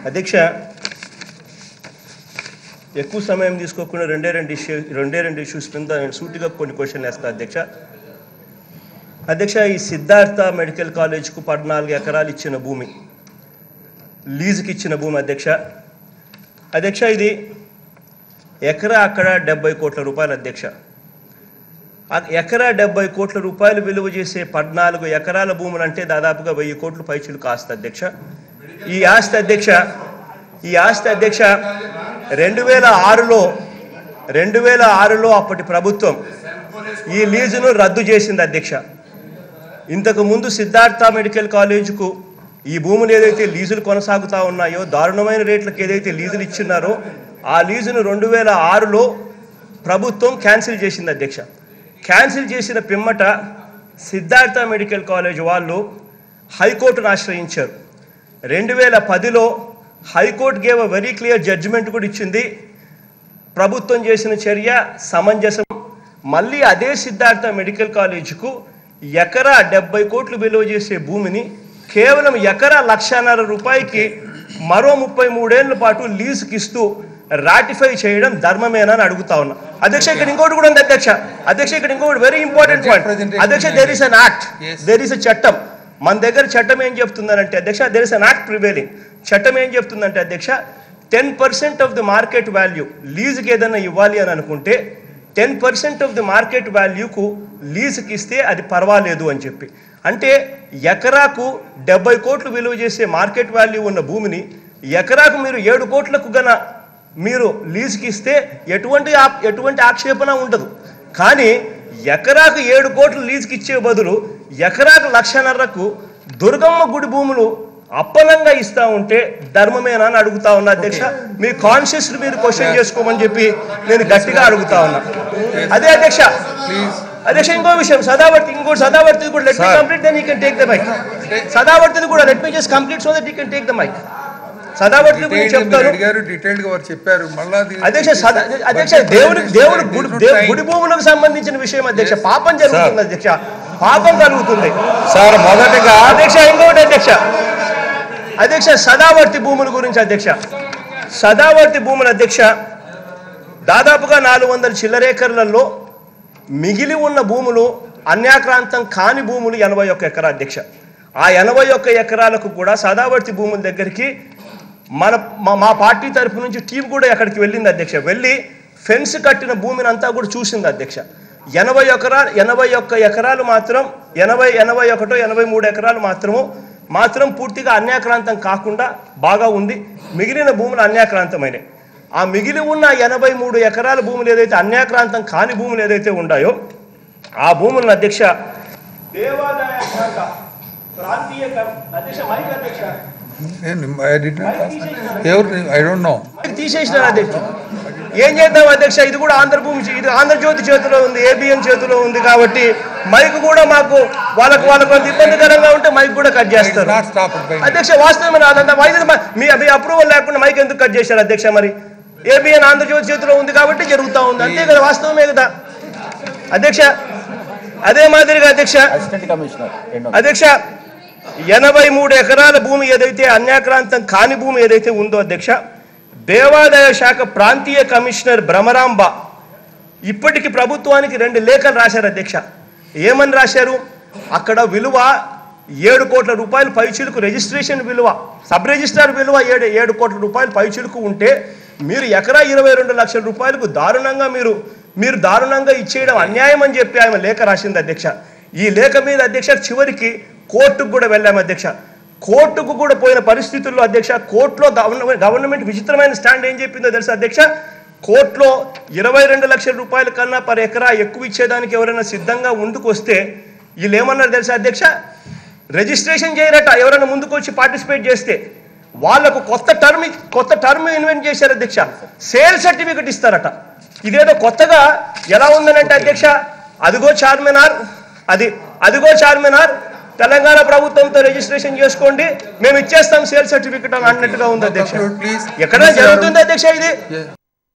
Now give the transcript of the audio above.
అధ్యక్ష ఎక్కువ సమయం తీసుకోకుండా రెండే రెండు ఇష్యూ రెండే రెండు ఇష్యూస్ మీద నేను సూటిగా కొన్ని క్వశ్చన్లు వేస్తాను అధ్యక్ష అధ్యక్ష ఈ సిద్ధార్థ మెడికల్ కాలేజ్కు పద్నాలుగు ఎకరాలు ఇచ్చిన భూమి లీజుకి ఇచ్చిన భూమి అధ్యక్ష అధ్యక్ష ఇది ఎకరా అక్కడ డెబ్బై కోట్ల రూపాయలు అధ్యక్ష ఆ ఎకరా డెబ్బై కోట్ల రూపాయలు విలువ చేసే పద్నాలుగు ఎకరాల భూములు అంటే దాదాపుగా వెయ్యి కోట్లు పైచులు కాస్త అధ్యక్ష ఈ ఆస్తి అధ్యక్ష ఈ ఆస్తి అధ్యక్ష రెండు వేల ఆరులో రెండు వేల ఆరులో అప్పటి ప్రభుత్వం ఈ లీజును రద్దు చేసింది అధ్యక్ష ఇంతకు ముందు సిద్ధార్థ మెడికల్ కాలేజీకు ఈ భూములు ఏదైతే లీజులు కొనసాగుతా ఉన్నాయో దారుణమైన రేట్లకు ఏదైతే లీజులు ఇచ్చినారో ఆ లీజును రెండు వేల ఆరులో ప్రభుత్వం క్యాన్సిల్ చేసింది అధ్యక్ష క్యాన్సిల్ చేసిన పిమ్మట సిద్ధార్థ మెడికల్ కాలేజ్ వాళ్ళు హైకోర్టును ఆశ్రయించారు రెండు వేల పదిలో high court gave a very clear judgement కూడా ఇచ్చింది ప్రభుత్వం చేసిన చర్య సమంజసం మళ్ళీ అదే సిద్ధార్థ మెడికల్ కాలేజీకు ఎకరా డెబ్బై కోట్లు విలువ చేసే భూమిని కేవలం ఎకరా లక్షన్నర రూపాయికి మరో ముప్పై మూడేళ్ల పాటు లీజుకి ఇస్తూ రాటిఫై చేయడం ధర్మమేనా అని అడుగుతా ఉన్నా అధ్యక్ష ఇక్కడ ఇంకోటి కూడా ఉంది అధ్యక్ష అధ్యక్ష ఇక్కడ ఇంకోటి వెరీ ఇంపార్టెంట్ పాయింట్ అధ్యక్ష there is an act there is a చట్టం మన దగ్గర చట్టం ఏం చెప్తుందంటే అధ్యక్ష there is an act prevailing చట్టం ఏం చెప్తుందంటే అధ్యక్ష ten percent of the market value లీజుకి ఏదైనా ఇవ్వాలి అని అనుకుంటే ten percent of the market వాల్యూకు లీజుకి ఇస్తే అది పర్వాలేదు అని చెప్పి అంటే ఎకరాకు డెబ్బై కోట్లు విలువ చేసే మార్కెట్ వాల్యూ ఉన్న భూమిని ఎకరాకు మీరు ఏడు కోట్లకు గన మీరు లీజుకి ఇస్తే ఎటువంటి ఆ- ఎటువంటి ఆక్షేపణ ఉండదు కానీ ఎకరాకు ఏడు కోట్లు లీజుకి ఇచ్చే బదులు ఎకరాకు లక్షన్నరకు దుర్గమ్మ గుడి భూములు అప్పనంగా ఇస్తా ఉంటే ధర్మమేనా అని అడుగుతా ఉన్నా అధ్యక్ష మీ కాన్షియస్ మీరు క్వశ్చన్ చేసుకోమని చెప్పి నేను గట్టిగా అడుగుతా ఉన్నా అదే అధ్యక్ష అధ్యక్ష ఇంకో విషయం సదావర్తి ఇంకోటి సదావర్తి కూడా let me complete then you can take the mic సదావర్తిది కూడా let me just complete so that you can take the mic Sadavarti గురించి డీటెయిల్ మీరు చెప్తాను అడిగారు డీటెయిల్ గా వారు చెప్పారు మళ్ళా దీన్ని అధ్యక్ష సద- తీసుకొచ్చి అధ్యక్ష budget దేవుడి presentation దేవుడి time. గుడి Good దేవు- time. గుడి భూములకు సంబంధించిన విషయం అధ్యక్ష పాపం జరుగుతుంది అధ్యక్ష పాపం కలుగుతుంది సార్ మొదటగా అధ్యక్ష ఇంకోటి అధ్యక్ష అధ్యక్ష సదావర్తి భూముల గురించి అధ్యక్ష సదావర్తి భూముల అధ్యక్ష దాదాపుగా నాలుగు వందల చిల్లరేకర్లలో మిగిలి ఉన్న భూములు అన్యాక్రాంతం కాని భూములు ఎనభై ఒక్క ఎకరా అధ్యక్ష ఆ ఎనభై ఒక్క ఎకరాలకు కూడా సదావర్తి భూముల దగ్గరికి మన మా- మా పార్టీ తరఫు నుంచి టీం కూడా అక్కడికి వెళ్ళింది అధ్యక్ష వెళ్ళి ఫెన్స్ కట్టిన భూమిని అంతా కూడా చూసింది అధ్యక్ష ఎనభై ఎకరాలు ఎనభై ఒక్క ఎకరాలు మాత్రం ఎనభై ఎనభై ఒకటో ఎనభై మూడు ఎకరాలు మాత్రము మాత్రం పూర్తిగా అన్యాక్రాంతం కాకుండా బాగా ఉంది మిగిలిన భూములు అన్యాక్రాంతమైనవి ఆ మిగిలి ఉన్న ఎనభై మూడు ఎకరాల భూములు ఏదైతే అన్యాక్రాంతం కాని భూములు ఏదైతే ఉన్నాయో ఆ భూములను అధ్యక్ష దేవాదాయ శాఖ ప్రాంతీయ కం- అధ్యక్ష మైక్ అధ్యక్ష నేను I did not ask. ఎవరు ఐ డోంట్ నో మైక్ తీసేసిన అధ్యక్ష ఏం చేద్దాం అధ్యక్ష ఇది కూడా ఆంధ్రభూమి చే- ఇది ఆంధ్రజ్యోతి చేతిలో ఉంది ఏబిఎన్ చేతిలో ఉంది కాబట్టి మైక్ కూడా మాకు వాళ్ళకు వాళ్ళకు కొంత ఇబ్బందికరంగా ఉంటే మైక్ కూడా కట్ చేస్తారు నాట్ స్టాప్ బై అధ్యక్ష వాస్తవమైన అదంతా వైద్యులు మ- మీ మీ అప్రూవల్ లేకుండా మైక్ ఎందుకు కట్ చేశారు అధ్యక్ష మరి ఏబిఎన్ ఆంధ్రజ్యోతి చేతిలో ఉంది కాబట్టి జరుగుతూ ఉంది అంతే కదా వాస్తవమే కదా అధ్యక్ష అదే మాదిరిగా అధ్యక్ష అసిస్టెంట్ కమిషనర్ రెండో అధ్యక్ష ఎనభై మూడు ఎకరాల భూమి ఏదైతే అన్యాక్రాంతం కాని భూమి ఏదైతే ఉందో అధ్యక్ష దేవాదాయ శాఖ ప్రాంతీయ కమిషనర్ భ్రమరాంబ ఇప్పటికి ప్రభుత్వానికి రెండు లేఖలు రాశారు అధ్యక్ష ఏమని రాశారు అక్కడ విలువ ఏడు కోట్ల రూపాయలు పైచిలుకు రిజిస్ట్రేషన్ విలువ సబ్ రిజిస్ట్రార్ విలువ ఏడు ఏడు కోట్ల రూపాయలు పైచిలుకు ఉంటే మీరు ఎకరా ఇరవై రెండు లక్షల రూపాయలకు దారుణంగా మీరు మీరు దారుణంగా ఇచ్చేయడం అన్యాయం అని చెప్పి ఆమె లేఖ రాసింది అధ్యక్ష ఈ లేఖ మీద అధ్యక్ష చివరికి కోర్టుకు కూడా వెళ్ళాము అధ్యక్ష కోర్టుకు కూడా పోయిన పరిస్థితుల్లో అధ్యక్ష కోర్టులో గవర్నమెంట్ గవర్నమెంట్ విచిత్రమైన స్టాండ్ ఏం చెప్పిందో తెలుసా అధ్యక్ష కోర్టులో ఇరవై రెండు లక్షల రూపాయల కన్నా పర్ ఎకరా ఎక్కువ ఇచ్చేదానికి ఎవరైనా సిద్ధంగా ముందుకు వస్తే వీళ్ళు ఏమన్నారు తెలుసా అధ్యక్ష రిజిస్ట్రేషన్ చేయరట ఎవరైనా ముందుకు వచ్చి పార్టిసిపేట్ చేస్తే వాళ్ళకు కొత్త టర్మ్ కొత్త టర్మ్ ఇన్వెంట్ చేశారు అధ్యక్ష సేల్ సర్టిఫికెట్ ఇస్తారట ఇదేదో కొత్తగా ఎలా ఉందనంటే అధ్యక్ష అదిగో చార్మినార్ అది అదిగో చార్మినార్ తెలంగాణ ప్రభుత్వంతో రిజిస్ట్రేషన్ చేసుకోండి మేము ఇచ్చేస్తాం సేల్ సర్టిఫికెట్ అని అన్నట్టుగా ఉంది అధ్యక్ష ప్లీజ్ ఎక్కడ జరుగుతుంది అధ్యక్ష ఇది